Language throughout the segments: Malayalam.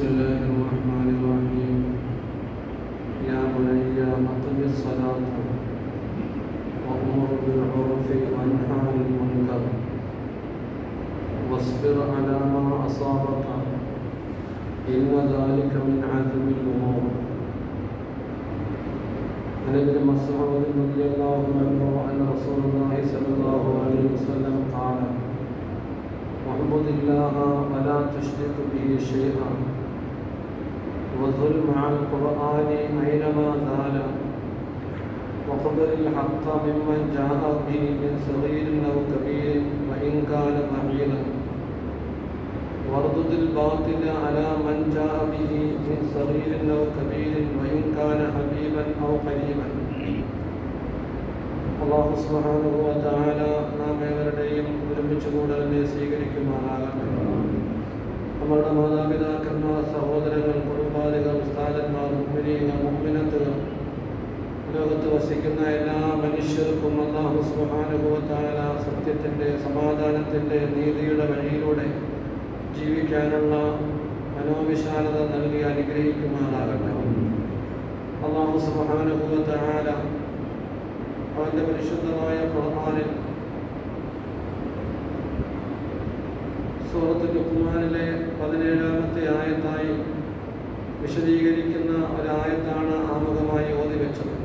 بسم الله الرحمن الرحيم يا بني أقم الصلاة وأمر بالعرف وانهى عن المنكر واصبر على ما أصابك إن ذلك من عزم الأمور عن ابن مسعود رضي الله عنه أن رسول الله صلى الله عليه وسلم قال واعبد الله ولا تشرك به شيئا وظل مع القرآن أينما زال وقبل الحق ممن جاء به من صغير أو كبير وإن كان بعيدا واردد الباطل على من جاء به من صغير أو كبير وإن كان حبيبا أو قريبا അള്ളാഹു സുബ്ഹാനഹു വ തആല നാം ഏവരുടെയും ഒരുമിച്ച് കൂടലിനെ സ്വീകരിക്കുമാറാകട്ടെ നമ്മളുടെ മാതാപിതാക്കന്മാർ സഹോദരങ്ങൾ കുടുംബാദികൾ ഉസ്താദന്മാർ മുഅ്മിനീങ്ങൾ മുഅ്മിനത്തുകൾ ലോകത്ത് വസിക്കുന്ന എല്ലാ മനുഷ്യർക്കും അള്ളാഹു സുബ്ഹാനഹു വ തആല സത്യത്തിൻ്റെ സമാധാനത്തിൻ്റെ നീതിയുടെ വഴിയിലൂടെ ജീവിക്കാനുള്ള മനോവിശാലത നൽകി അനുഗ്രഹിക്കുമാറാകട്ടെ അള്ളാഹു സുബ്ഹാനഹു വ തആല അവന്റെ പരിശുദ്ധമായ ഖുർആനിൽ സൂറത്ത് ലുക്മാനിലെ പതിനേഴാമത്തെ ആയത്തായി വിശദീകരിക്കുന്ന ഒരായത്താണ് ആമുഖമായി ഓതി വെച്ചത്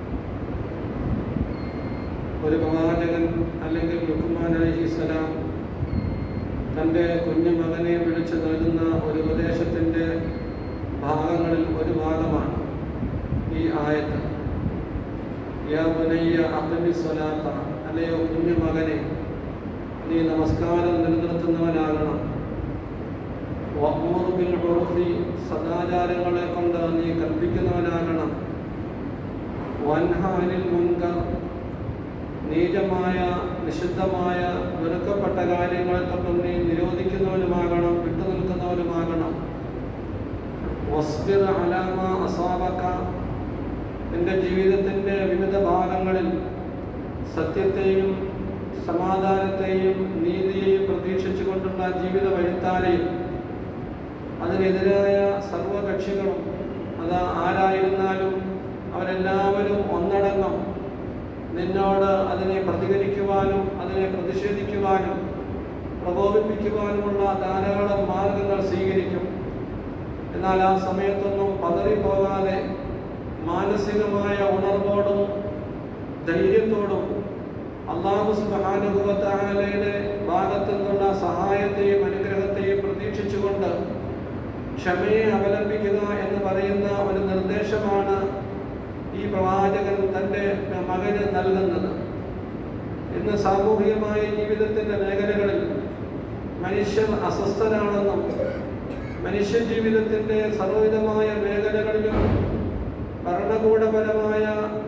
ഒരു പ്രവാചകൻ അല്ലെങ്കിൽ ലുക്മാൻ അലഹിസ്സലാം തൻ്റെ കുഞ്ഞു മകനെ വിളിച്ചു നൽകുന്ന ഒരു ഉപദേശത്തിൻ്റെ ഭാഗങ്ങളിൽ ഒരു ഭാഗമാണ് ഈ ആയത്ത് യാ ബുനയ്യ അഖിമി സ്വലാത്ത അല്ലയോ കുഞ്ഞു മകനെ നീ നമസ്കാരം നിലനിർത്തുന്നവനാകണം വഅ്മുർ ബിൽ ഉർഫി സദാചാരങ്ങളെ കൊണ്ട് നീ കൽപ്പിക്കുന്നവനാകണം വൻഹ അനിൽ മുൻകർ നീചമായ നിഷിദ്ധമായ വെറുക്കപ്പെട്ട കാര്യങ്ങളെ തൊട്ടും നീ നിരോധിക്കുന്നവനുമാകണം വിട്ടുനിൽക്കുന്നവനുമാകണം വസ്ബിർ അലാമ അസാബക്ക നിന്റെ ജീവിതത്തിൻ്റെ വിവിധ ഭാഗങ്ങളിൽ സത്യത്തെയും സമാധാനത്തെയും നീതിയെയും പ്രതീക്ഷിച്ചുകൊണ്ടുള്ള ജീവിത വഴിത്താരെയും അതിനെതിരായ സർവകക്ഷികളും അത് ആരായിരുന്നാലും അവരെല്ലാവരും ഒന്നടങ്കം നിന്നോട് അതിനെ പ്രതികരിക്കുവാനും അതിനെ പ്രതിഷേധിക്കുവാനും പ്രകോപിപ്പിക്കുവാനുമുള്ള ധാരാളം മാർഗങ്ങൾ സ്വീകരിക്കും എന്നാൽ ആ സമയത്തൊന്നും പതറിപ്പോകാതെ മാനസികമായ ഉണർവോടും ധൈര്യത്തോടും അള്ളാഹു സുബാനുഭവത്താലയുടെ ഭാഗത്തു നിന്നുള്ള സഹായത്തെയും അനുഗ്രഹത്തെയും പ്രതീക്ഷിച്ചുകൊണ്ട് ക്ഷമയെ അവലംബിക്കുക എന്ന് പറയുന്ന ഒരു നിർദ്ദേശമാണ് ഈ പ്രവാചകൻ തൻ്റെ മകന് നൽകുന്നത് ഇന്ന് സാമൂഹികമായ ജീവിതത്തിൻ്റെ മേഖലകളിൽ മനുഷ്യർ അസ്വസ്ഥരാണെന്നും മനുഷ്യ ജീവിതത്തിൻ്റെ സർവവിധമായ മേഖലകളിലും ഭരണകൂടപരമായ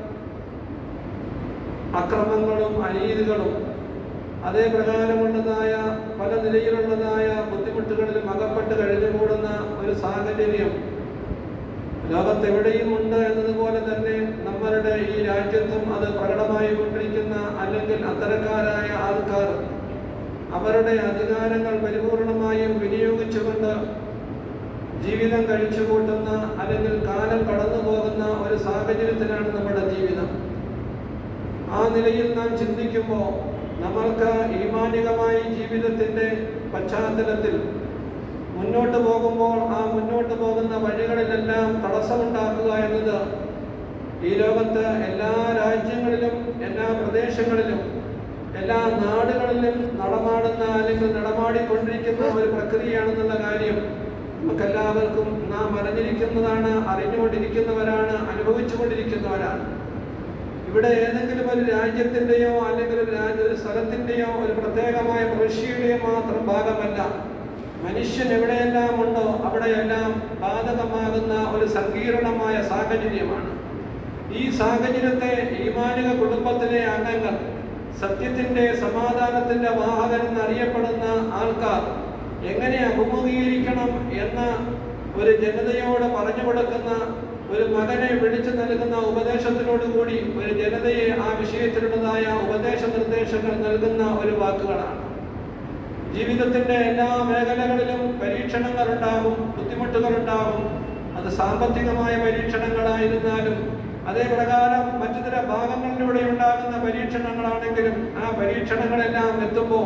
അക്രമങ്ങളും അനീതികളും അതേ പ്രകാരമുള്ളതായ പല നിലയിലുള്ളതായ ബുദ്ധിമുട്ടുകളിലും അകപ്പെട്ട് കഴിഞ്ഞുകൂടുന്ന ഒരു സാഹചര്യം ലോകത്തെവിടെയും ഉണ്ട് എന്നതുപോലെ തന്നെ നമ്മളുടെ ഈ രാജ്യത്തും അത് പ്രകടമായി കൊണ്ടിരിക്കുന്ന അല്ലെങ്കിൽ അത്തരക്കാരായ ആൾക്കാർ അവരുടെ അധികാരങ്ങൾ പരിപൂർണമായും വിനിയോഗിച്ചുകൊണ്ട് ജീവിതം കഴിച്ചു കൂട്ടുന്ന അല്ലെങ്കിൽ കാലം കടന്നു പോകുന്ന ഒരു സാഹചര്യത്തിലാണ് നമ്മുടെ ജീവിതം ആ നിലയിൽ നാം ചിന്തിക്കുമ്പോൾ നമ്മൾക്ക് ഈമാനികമായി ജീവിതത്തിൻ്റെ പശ്ചാത്തലത്തിൽ മുന്നോട്ട് പോകുമ്പോൾ ആ മുന്നോട്ട് പോകുന്ന വഴികളിലെല്ലാം തടസ്സമുണ്ടാക്കുക എന്നത് ഈ ലോകത്ത് എല്ലാ രാജ്യങ്ങളിലും എല്ലാ പ്രദേശങ്ങളിലും എല്ലാ നാടുകളിലും നടമാടുന്ന അല്ലെങ്കിൽ നടമാടിക്കൊണ്ടിരിക്കുന്ന ഒരു പ്രക്രിയയാണെന്നുള്ള കാര്യം നമുക്കെല്ലാവർക്കും നാം അറിഞ്ഞിരിക്കുന്നതാണ് അറിഞ്ഞുകൊണ്ടിരിക്കുന്നവരാണ് അനുഭവിച്ചുകൊണ്ടിരിക്കുന്നവരാണ് ഇവിടെ ഏതെങ്കിലും ഒരു രാജ്യത്തിൻ്റെയോ അല്ലെങ്കിൽ ഒരു രാജ്യ ഒരു സ്ഥലത്തിൻ്റെയോ ഒരു പ്രത്യേകമായ പ്രവിശ്യയുടെയോ മാത്രം ഭാഗമല്ല മനുഷ്യൻ എവിടെയെല്ലാം ഉണ്ടോ അവിടെയെല്ലാം ബാധകമാകുന്ന ഒരു സങ്കീർണമായ സാഹചര്യമാണ് ഈ സാഹചര്യത്തെ ഈമാനിക കുടുംബത്തിലെ അംഗങ്ങൾ സത്യത്തിൻ്റെ സമാധാനത്തിൻ്റെ വാഹകൻ എന്നറിയപ്പെടുന്ന ആൾക്കാർ എങ്ങനെ അഭിമുഖീകരിക്കണം എന്ന ഒരു ജനതയോട് പറഞ്ഞു കൊടുക്കുന്ന ഒരു മകനെ വിളിച്ചു നൽകുന്ന ഉപദേശത്തിനോട് കൂടി ഒരു ജനതയെ ആ വിഷയത്തിലുള്ളതായ ഉപദേശ നിർദ്ദേശങ്ങൾ നൽകുന്ന ഒരു വാക്കുകളാണ് ജീവിതത്തിന്റെ എല്ലാ മേഖലകളിലും പരീക്ഷണങ്ങൾ ഉണ്ടാകും ബുദ്ധിമുട്ടുകൾ ഉണ്ടാകും അത് സാമ്പത്തികമായ പരീക്ഷണങ്ങളായിരുന്നാലും അതേ പ്രകാരം മറ്റു ചില ഭാഗങ്ങളിലൂടെ ഉണ്ടാകുന്ന പരീക്ഷണങ്ങളാണെങ്കിലും ആ പരീക്ഷണങ്ങളെല്ലാം എത്തുമ്പോൾ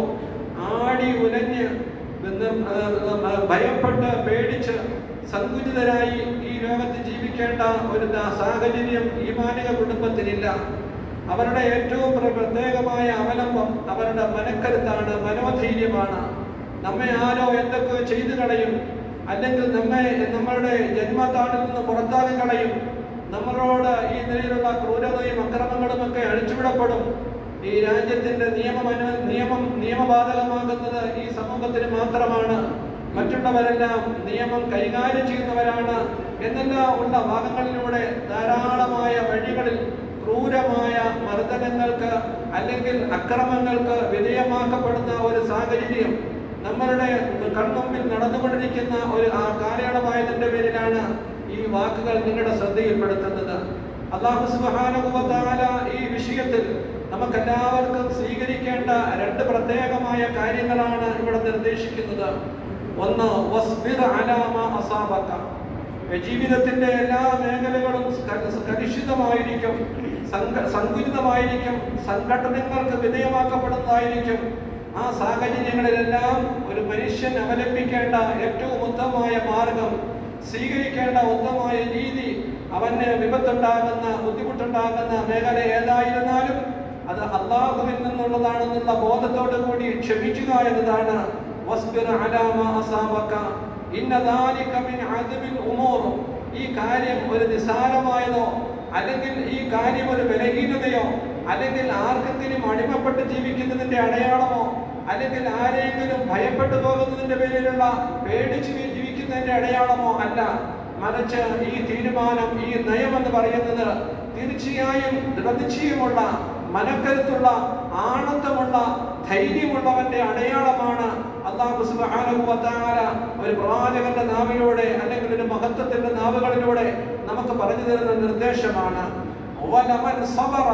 ആടി ഉലഞ്ഞ് ബന്ധം, ആ, ആ, ഭയപ്പെട്ട് പേടിച്ച് സങ്കുചിതരായി ഈ ലോകത്ത് ജീവിക്കേണ്ട ഒരു ദാ- സാഹചര്യം ഈമാനിക കുടുംബത്തിനില്ല അവരുടെ ഏറ്റവും പ്ര- പ്രത്യേകമായ അവലംബം അവരുടെ മനക്കരുത്താണ് മനോധൈര്യമാണ് നമ്മെ ആരോ എന്തൊക്കെ ചെയ്തു കളയും അല്ലെങ്കിൽ നമ്മെ നമ്മളുടെ ജന്മത്താടിൽ നിന്ന് പുറത്താക്കി കളയും നമ്മളോട് ഈ നിലയിലുള്ള ക്രൂരതയും അക്രമങ്ങളും ഒക്കെ അഴിച്ചുവിടപ്പെടും ഈ രാജ്യത്തിന്റെ നിയമം അനു- നിയമം നിയമബാധകമാകുന്നത് ഈ സമൂഹത്തിന് മാത്രമാണ് മറ്റുള്ളവരെല്ലാം നിയമം കൈകാര്യം ചെയ്യുന്നവരാണ് എന്നെല്ലാം ഉള്ള ഭാഗങ്ങളിലൂടെ ധാരാളമായ വഴികളിൽ ക്രൂരമായ മർദ്ദനങ്ങൾക്ക് അല്ലെങ്കിൽ അക്രമങ്ങൾക്ക് വിധേയമാക്കപ്പെടുന്ന ഒരു സാഹചര്യം നമ്മളുടെ കൺമുമ്പിൽ നടന്നുകൊണ്ടിരിക്കുന്ന ഒരു ആ കാലയളവായതിന്റെ പേരിലാണ് ഈ വാക്കുകൾ നിങ്ങളുടെ ശ്രദ്ധയിൽപ്പെടുത്തുന്നത് അള്ളാഹു സുബ്ഹാനഹു വ തആല ഈ വിഷയത്തിൽ നമുക്കെല്ലാവർക്കും സ്വീകരിക്കേണ്ട രണ്ട് പ്രത്യേകമായ കാര്യങ്ങളാണ് ഇവിടെ നിർദ്ദേശിക്കുന്നത് ഒന്ന് വസ്ബിർ അലാ മാ അസാബക ജീവിതത്തിന്റെ എല്ലാ മേഖലകളും ക- കലുഷിതമായിരിക്കും സങ്ക- സങ്കുചിതമായിരിക്കും സംഘടനകൾക്ക് വിധേയമാക്കപ്പെടുന്നതായിരിക്കും ആ സാഹചര്യങ്ങളിലെല്ലാം ഒരു മനുഷ്യൻ അവലംബിക്കേണ്ട ഏറ്റവും ഉത്തമമായ മാർഗം സ്വീകരിക്കേണ്ട ഉത്തമമായ രീതി അവന് വിപത്തുണ്ടാകുന്ന ബുദ്ധിമുട്ടുണ്ടാകുന്ന മേഖല ഏതായിരുന്നാലും അത് അള്ളാഹുവിൽ നിന്നുള്ളതാണെന്നുള്ള ബോധത്തോടു കൂടി ക്ഷമിക്കുക എന്നതാണ് വസ്ബിർ അലാ മാ അസാബക ഇന്ന ദാലിക മിൻ അദ്മിൽ ഉമൂർ ഈ കാര്യം ഒരു നിസാരമായതോ അല്ലെങ്കിൽ ഈ കാര്യം ഒരു ബലഹീനതയോ അല്ലെങ്കിൽ ആർക്കെങ്കിലും അടിമപ്പെട്ട് ജീവിക്കുന്നതിന്റെ അടയാളമോ അല്ലെങ്കിൽ ആരെങ്കിലും ഭയപ്പെട്ടു പോകുന്നതിന്റെ പേരിലുള്ള പേടിച്ച് ജീവിക്കുന്നതിന്റെ അടയാളമോ അല്ല മറിച്ച് ഈ തീരുമാനം ഈ നയം എന്ന് പറയുന്നത് തീർച്ചയായും ദൃഢനിശ്ചയമുള്ള മനക്കരുത്തുള്ള ആണത്തമുള്ള ധൈര്യമുള്ളവന്റെ അടയാളമാണ് അള്ളാഹു സുബ്ഹാനഹു വ തആല ഒരു പ്രവാചകന്റെ നാവിലൂടെ അല്ലെങ്കിൽ ഒരു മഹത്വത്തിന്റെ നാവുകളിലൂടെ നമുക്ക് പറഞ്ഞു തരുന്ന നിർദ്ദേശമാണ് വലമൻ സബറ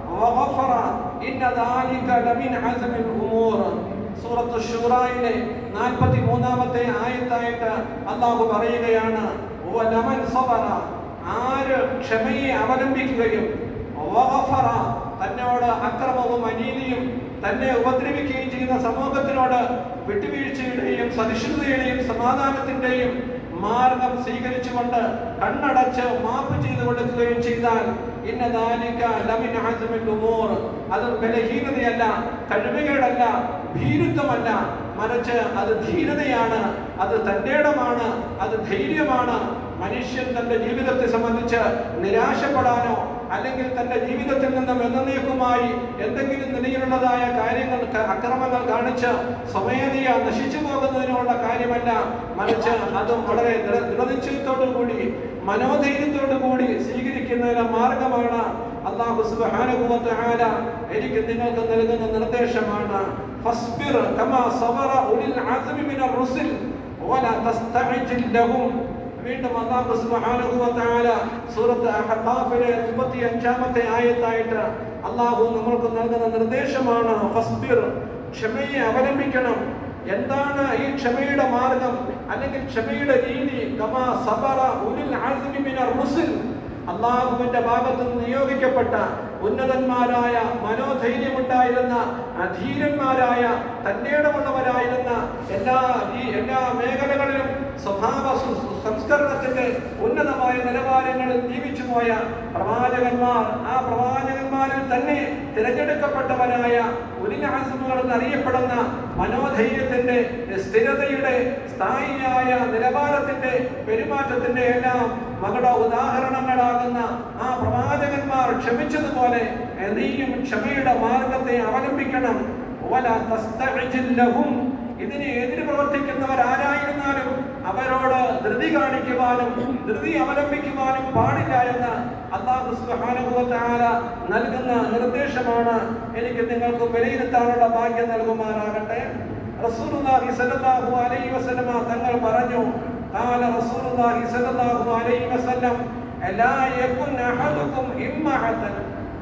വഗഫറ ഇന്ന ദാലിക ലമിൻ അസ്മിൽ ഉമൂർ സൂറത്ത് ഷൂറായിലെ 43ാമത്തെ ആയത്തായിട്ട് അള്ളാഹു പറയുകയാണ് വലമൻ സബറ ആര് ക്ഷമയെ അവലംബിക്കുകയും വഗഫറ തന്നോട് അക്രമവും അനീതിയും തന്നെ ഉപദ്രവിക്കുകയും ചെയ്യുന്ന സമൂഹത്തിനോട് വിട്ടുവീഴ്ചയുടെയും സഹിഷ്ണുതയുടെയും സമാധാനത്തിന്റെയും മാർഗം സ്വീകരിച്ചുകൊണ്ട് കണ്ണടച്ച് മാപ്പ് ചെയ്തു കൊടുക്കുകയും ചെയ്താൽ ഇന്ന ദാലിക ലമിൻ അസ്മിൽ ഉമൂർ അത് ബലഹീനതയല്ല കഴിവുകേടല്ല ഭീരുത്വമല്ല മറിച്ച് അത് ധീരതയാണ് അത് തന്റെ ഇടമാണ് അത് ധൈര്യമാണ് മനുഷ്യൻ തന്റെ ജീവിതത്തെ സംബന്ധിച്ച് നിരാശപ്പെടാനോ അല്ലെങ്കിൽ തന്റെ ജീവിതത്തിൽ നിന്നും എന്നേക്കുമായി എന്തെങ്കിലും നിലയിലുള്ളതായ കാര്യങ്ങൾ ക- അക്രമങ്ങൾ കാണിച്ച് സ്വമേധയ നശിച്ചു പോകുന്നതിനുള്ള കാര്യമല്ല മറിച്ച് അതും വളരെ ദൃ- ദൃഢനിശ്ചയത്തോടു കൂടി മനോധൈര്യത്തോടു കൂടി സ്വീകരിക്കുന്നതിന് മാർഗമാണ് അള്ളാഹു സുബ്ഹാനഹു വ തആല എനിക്ക് നിങ്ങൾക്ക് നൽകുന്ന നിർദ്ദേശമാണ് ഫസ്ബിർ കമാ സബറ ഉലിൽ അസ്മി മിനർ റുസുൽ വലാ തസ്തഅജിൽ ലഹും വീണ്ടും അല്ലാഹു സുബ്ഹാനഹു വ തആല സൂറത്ത് അഹ്ഖാഫിലെ 35ാമത്തെ ആയത്തായിട്ട് അല്ലാഹു നമ്മൾക്ക് നൽകുന്ന നിർദ്ദേശമാണ് ഫസ്ബിർ ക്ഷമയെ അവലംബിക്കണം എന്താണ് ഈ ക്ഷമയുടെ മാർഗം അല്ലെങ്കിൽ ക്ഷമയുടെ രീതി കമാ സബറ ഉലിൽ അസ്മി മിനർ റുസുൽ അള്ളാഹുവിന്റെ ഭാഗത്ത് നിന്ന് നിയോഗിക്കപ്പെട്ട ഉന്നതന്മാരായ മനോധൈര്യമുണ്ടായിരുന്ന അധീരന്മാരായ തന്റേടമുള്ളവരായിരുന്ന എല്ലാ ഈ എല്ലാ മേഖലകളിലും സ്വഭാവ സു- സു- സംസ്കരണത്തിന്റെ ഉന്നതമായ നിലവാരങ്ങളിൽ ജീവിച്ചു പോയ പ്രവാചകന്മാർ ആ പ്രവാചകന്മാരിൽ തന്നെ തിരഞ്ഞെടുക്കപ്പെട്ടവരായ ഉലിനാസമുകൾ എന്നറിയപ്പെടുന്ന മനോധൈര്യത്തിന്റെ സ്ഥിരതയുടെ സ്ഥായിയായ നിലവാരത്തിന്റെ പെരുമാറ്റത്തിന്റെ എല്ലാം മകളുടെ ഉദാഹരണങ്ങളാകുന്ന ആ പ്രവാചകന്മാർ ക്ഷമിച്ചതുപോലെ നീയും ക്ഷമയുടെ മാർഗത്തെ അവലംബിക്കണം വല തസ്തഅജിൽ ലഹും ഇതിനെ എതിര് പ്രവർത്തിക്കുന്നവർ ആരായിരുന്നാലും അവരോട് ധൃതി കാണിക്കുവാനും ധൃതി അവലംബിക്കുവാനും പാടില്ല എന്ന് അള്ളാഹു സുബ്ഹാനഹു വ തആല നൽകുന്ന നിർദ്ദേശമാണ് എനിക്ക് നിങ്ങൾക്ക് വിലയിരുത്താനുള്ള ഭാഗ്യം നൽകുമാറാകട്ടെ റസൂലുള്ളാഹി സ്വല്ലല്ലാഹു അലൈഹി വസല്ലമ തങ്ങൾ പറഞ്ഞു قال رسول الله صلى الله عليه وسلم لا يكن احدكم امعة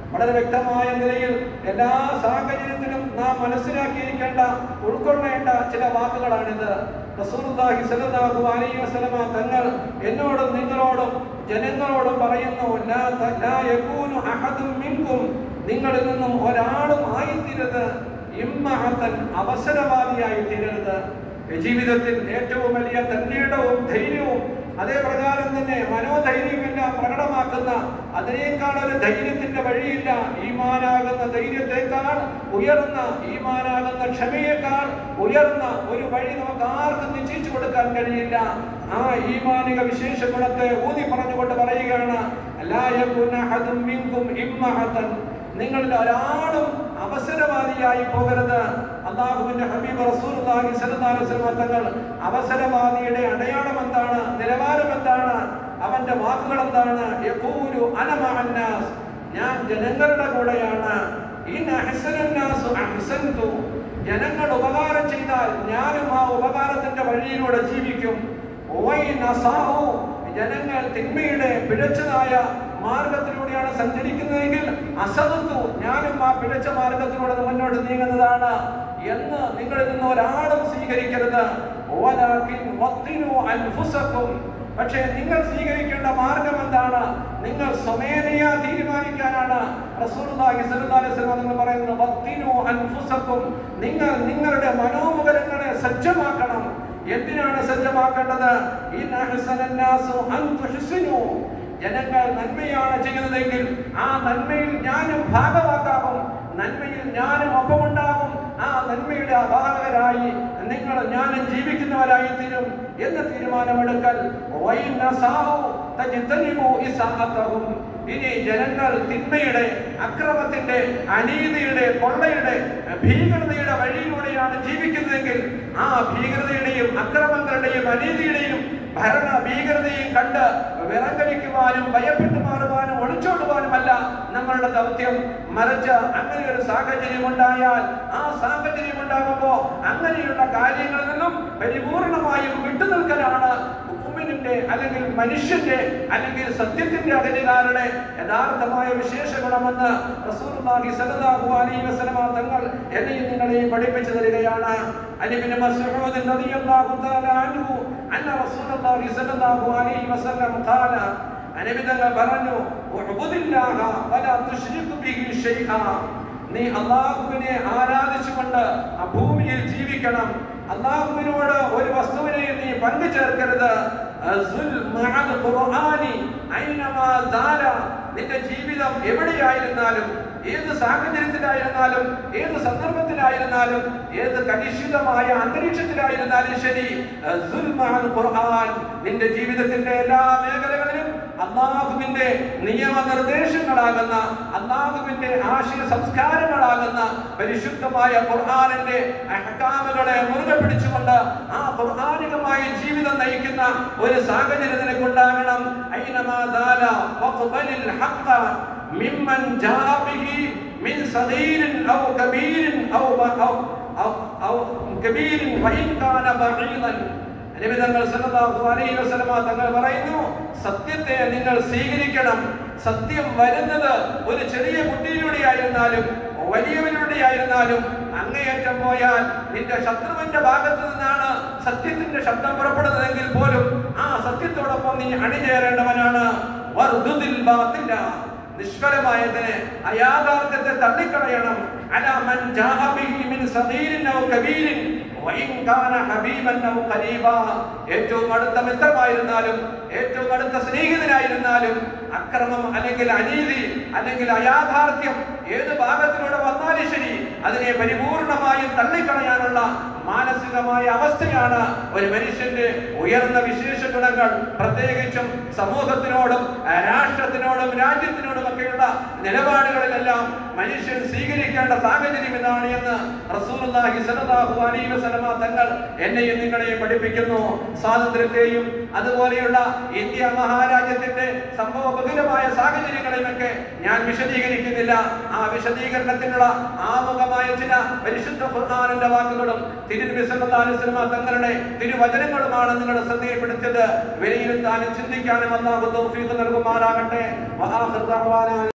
വളരെ വ്യക്തമായ നിലയിൽ എല്ലാ സാഹചര്യത്തിലും നാം മനസ്സിലാക്കിയിരിക്കേണ്ട ഉൾക്കൊള്ളേണ്ട ചില വാക്കുകളാണിത് റസൂലുള്ളാഹി സ്വല്ലല്ലാഹു അലൈഹി വസല്ലമ തങ്ങൾ എന്നോടും നിങ്ങളോടും ജനങ്ങളോടും പറയുന്നു ലാ ത- ലാ യകൂനു അഹദും മിൻകും നിങ്ങളിൽ നിന്നും ഒരാളും ആയിത്തീരരുത് ഇമ്മഹത്തൻ അവസരവാദിയായി തീരരുത് ജീവിതത്തിൽ ഏറ്റവും വലിയ തന്നീടവും ധൈര്യവും അതേ പ്രകാരം തന്നെ മനോധൈര്യമെല്ലാം പ്രകടമാക്കുന്ന അതിനേക്കാൾ ഒരു ധൈര്യത്തിന്റെ വഴിയില്ല ഈമാനാകുന്ന ധൈര്യത്തെക്കാൾ ഉയർന്ന ഈമാനാകുന്ന ക്ഷമയേക്കാൾ ഉയർന്ന ഒരു വഴി നമുക്ക് ആർക്കും നിശ്ചയിച്ചു കൊടുക്കാൻ കഴിയില്ല ആ ഈമാനിക വിശേഷ ഗുണത്തെ ഊതി പറഞ്ഞുകൊണ്ട് പറയുകയാണ് ലാ യകുന അഹദും മിൻകും ഇമ്മഹത്തൻ നിങ്ങളിൽ ഒരാളും അവസരവാദിയായി പോകരുത് അള്ളാഹുവിന്റെ ഹബീബ് റസൂലുള്ളാഹി സ്വല്ലല്ലാഹു അലൈഹി വസല്ലം തങ്ങൾ അവസരവാദിയുടെ അടയാളം എന്താണ് നിലവാരം എന്താണ് അവന്റെ വാക്കുകൾ എന്താണ് യഖൂലു അന മഅന്നാസ് ഞാൻ ജനങ്ങളുടെ കൂടെയാണ് ഇൻ അഹ്സനന്നാസു അഹ്സൻതു ജനങ്ങൾ ഉപകാരം ചെയ്താൽ ഞാനും ആ ഉപകാരത്തിന്റെ വഴിയിലൂടെ ജീവിക്കും വൈൻ അസാഉ ജനങ്ങൾ തിന്മയുടെ പിഴച്ചതായ മാർഗത്തിലൂടെയാണ് സഞ്ചരിക്കുന്നതെങ്കിൽ അസതത്തു ഞാനും ആ പിഴച്ച മാർഗത്തിലൂടെ മുന്നോട്ട് നീങ്ങുന്നതാണ് എന്ന് നിങ്ങളിൽ നിന്ന് ഒരാളും സ്വീകരിക്കരുത് വലാകിൻ വത്തിനു അൻഫുസക്കും പക്ഷേ നിങ്ങൾ സ്വീകരിക്കേണ്ട മാർഗം എന്താണ് നിങ്ങൾ സ്വമേധയാ തീരുമാനിക്കാനാണ് റസൂലുള്ളാഹി സ്വല്ലല്ലാഹു അലൈഹി വസല്ലം നിങ്ങൾ പറയുന്നത് വത്തിനു അൻഫുസക്കും നിങ്ങൾ നിങ്ങളുടെ മനോമുഖരങ്ങളെ സജ്ജമാക്കണം എന്തിനാണ് സജ്ജമാക്കേണ്ടത് ഇൻ അഹ്സനന്നാസു അൻ തുഹ്സിനു ജനങ്ങൾ നന്മയാണ് ചെയ്യുന്നതെങ്കിൽ ആ നന്മയിൽ ഞാനും ഭാഗമാക്കാവും നന്മയിൽ ഞാനും ഒപ്പമുണ്ടാകും ആ നന്മയുടെ അഭാഗകരായി നിങ്ങൾ ഞാനും ജീവിക്കുന്നവരായി തീരും എന്ന് തീരുമാനമെടുക്കൽ വൈൻ അസാഉ തജ്തനിബു ഇസാഅതഹും ഇനി ജനങ്ങൾ തിന്മയുടെ അക്രമത്തിന്റെ അനീതിയുടെ കൊള്ളയുടെ ഭീകരതയുടെ വഴിയിലൂടെയാണ് ജീവിക്കുന്നതെങ്കിൽ ആ ഭീകരതയുടെയും അക്രമങ്ങളുടെയും അനീതിയുടെയും ഭരണ ഭീകരതയും കണ്ട് വിറങ്ങലിക്കുവാനും ഭയപ്പെട്ടു മാറുവാനും ഒളിച്ചോടുവാനുമല്ല നമ്മളുടെ ദൗത്യം മറിച്ച് അങ്ങനെ ഒരു സാഹചര്യം ഉണ്ടായാൽ ആ സാഹചര്യം ഉണ്ടാകുമ്പോ അങ്ങനെയുള്ള കാര്യങ്ങളിൽ നിന്നും പരിപൂർണമായും വിട്ടുനിൽക്കലാണ് മുഅ്മിനിന്റെ അല്ലെങ്കിൽ മനുഷ്യന്റെ അല്ലെങ്കിൽ സത്യത്തിന്റെ അകലുകാരുടെ യഥാർത്ഥമായ വിശേഷ ഗുണമെന്ന് റസൂലുള്ളാഹി സ്വല്ലല്ലാഹു അലൈഹി വസല്ലമ തങ്ങൾ എന്നെയും നിങ്ങളെയും പഠിപ്പിച്ചു തരികയാണ് അലിബിന് മസ്ഊദ് റളിയല്ലാഹു തആല അൻഹു അന്ന റസൂലുള്ളാഹി സ്വല്ലല്ലാഹു അലൈഹി വസല്ലം ഖാല അനബി തങ്ങൾ പറഞ്ഞു ഉഅ്ബുദില്ലാഹ വലാ തുശ്രികു ബിഹി ഷൈആ നീ അള്ളാഹുവിനെ ആരാധിച്ചുകൊണ്ട് ആ ഭൂമിയിൽ ജീവിക്കണം അള്ളാഹുവിനോട് ഒരു വസ്തുവിനെയും നീ പങ്കു ചേർക്കരുത് അസുൽ മഅൽ ഖുർആനി ഐനമാ ദാല നിന്റെ ജീവിതം എവിടെയായിരുന്നാലും ഏത് സാഹചര്യത്തിലായിരുന്നാലും ഏത് സന്ദർഭത്തിലായിരുന്നാലും ഏത് കലുഷിതമായ അന്തരീക്ഷത്തിലായിരുന്നാലും ശരി അസുൽ മഅൽ ഖുർആൻ നിന്റെ ജീവിതത്തിന്റെ എല്ലാ മേഖലകളിലും അള്ളാഹുവിന്റെ നിയമനിർദ്ദേശങ്ങളാകുന്ന അള്ളാഹുവിന്റെ ആശയ സംസ്കാരങ്ങളാകുന്ന പരിശുദ്ധമായ ഖുർആാനിന്റെ അഹ്കാമുകളെ മുറുകെ പിടിച്ചുകൊണ്ട് ആ ഖുർആാനികമായ ജീവിതം നയിക്കുന്ന ഒരു സാഹചര്യം നിനക്കുണ്ടാകണം ഐനമാ ദാല വഖ്ബലിൽ ഹഖ്ഖ മിമ്മൻ ജാഅ ബിഹി മിൻ സഗീരിൻ ഔ കബീരിൻ ഔ ഔ ഔ ഔ കബീരിൻ വഇൻ കാന ബഈദൻ നബിതങ്ങൾ സല്ലല്ലാഹു അലൈഹി വസല്ലമ തങ്ങൾ പറയുന്നു സത്യത്തെ നിങ്ങൾ സ്വീകരിക്കണം സത്യം വരുന്നത് ഒരു ചെറിയ കുട്ടിയിലൂടെ ആയിരുന്നാലും വലിയവനിലൂടെ ആയിരുന്നാലും അങ്ങേയറ്റം പോയാൽ നിന്റെ ശത്രുവിന്റെ ഭാഗത്തു നിന്നാണ് സത്യത്തിന്റെ ശബ്ദം പുറപ്പെടുന്നതെങ്കിൽ പോലും ആ സത്യത്തോടൊപ്പം നീ അണിചേരേണ്ടവനാണ് വർദ്ദുദിൽ ബാത്തില്ല നിഷ്ഫലമായതിനെ അയാഥാർത്ഥ്യത്തെ തള്ളിക്കളയണം അലാ മൻ ജാഅ ബിഹി മിൻ സഗീരിൻ ഔ കബീരിൻ വഇൻ കാന ഹബീബൻ ഔ ഖരീബാ ഏറ്റവും അടുത്ത മിത്രമായിരുന്നാലും ഏറ്റവും അടുത്ത സ്നേഹിതനായിരുന്നാലും അക്രമം അല്ലെങ്കിൽ അനീതി അല്ലെങ്കിൽ അയാഥാർത്ഥ്യം ഏത് ഭാഗത്തിലൂടെ വന്നാലും ശരി അതിനെ പരിപൂർണമായും തള്ളിക്കളയാനുള്ള മാനസികമായ അവസ്ഥയാണ് ഒരു മനുഷ്യന്റെ ഉയർന്ന വിശേഷ ഗുണങ്ങൾ പ്രത്യേകിച്ചും സമൂഹത്തിനോടും ആ, രാഷ്ട്രത്തിനോടും രാജ്യത്തിനോടും ഒക്കെയുള്ള നിലപാടുകളിലെല്ലാം മനുഷ്യൻ സ്വീകരിക്കേണ്ട സാഹചര്യം ഇതാണ് എന്ന് റസൂലുള്ളാഹി സ്വല്ലല്ലാഹു അലൈഹി വസല്ലമ തങ്ങൾ എന്നെയും നിങ്ങളെയും പഠിപ്പിക്കുന്നു സ്വാതന്ത്ര്യത്തെയും അതുപോലെയുള്ള ഇന്ത്യ മഹാരാജ്യത്തിന്റെ സംഭവ ബഹുലമായ സാഹചര്യങ്ങളെയുമൊക്കെ ഞാൻ വിശദീകരിക്കുന്നില്ല ആ വിശദീകരണത്തിനുള്ള ആമുഖമായ ചില പരിശുദ്ധ ഖുർആനിന്റെ വാക്കുകളും തിരുനബി സല്ലല്ലാഹു അലൈഹി വസല്ലമ തങ്ങളുടെ തിരുവചനങ്ങളുമാണ് നിങ്ങളുടെ ശ്രദ്ധയിൽപ്പെടുത്തിയത് വിലയിരുത്താനും ചിന്തിക്കാനും അല്ലാഹു തൗഫീഖ് നൽകുമാറാകട്ടെ വആഖിർ ദഅവാന